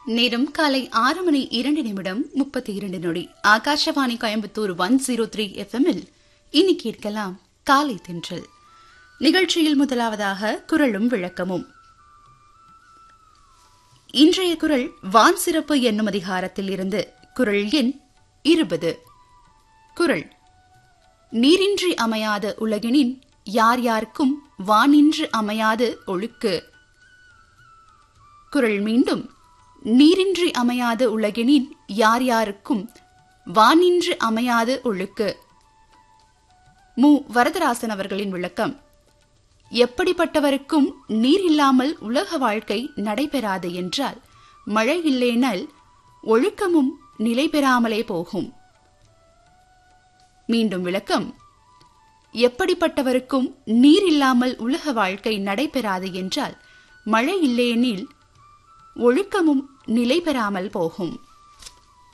நேரம் காலை ஆறு மணி இரண்டு நிமிடம் முப்பத்தி இரண்டு நொடி Akashvani Coimbatore one zero three எஃப்எம்மில் இனி கேட்கலாம் காலை தென்றல் நிகழ்ச்சியில் முதலாவதாக குரலும் விளக்கமும் இன்றைய குரல் வான் சிறப்பு என்னும் அதிகாரத்தில் இருந்து குரல் எண் இருபது குரல் நீரின்றி அமையாத உலகினின் யார் யாருக்கும் வானின்று அமையாது ஒழுக்கு குரல் மீண்டும் நீரின்றி அமையாத உலகினின் யார் யாருக்கும் வானின்று அமையாது ஒழுக்கு மு வரதராசன் அவர்களின் விளக்கம் எப்படிப்பட்டவருக்கும் நீர் இல்லாமல் உலக வாழ்க்கை நடைபெறாது என்றால் மழை இல்லேனால் ஒழுக்கமும் நிலை பெறாமலே போகும் மீண்டும் விளக்கம் எப்படிப்பட்டவருக்கும் நீர் இல்லாமல் உலக வாழ்க்கை நடைபெறாது என்றால் மழை இல்லேனில் ஒழுக்கமும் நிலை பெறாமல் போகும்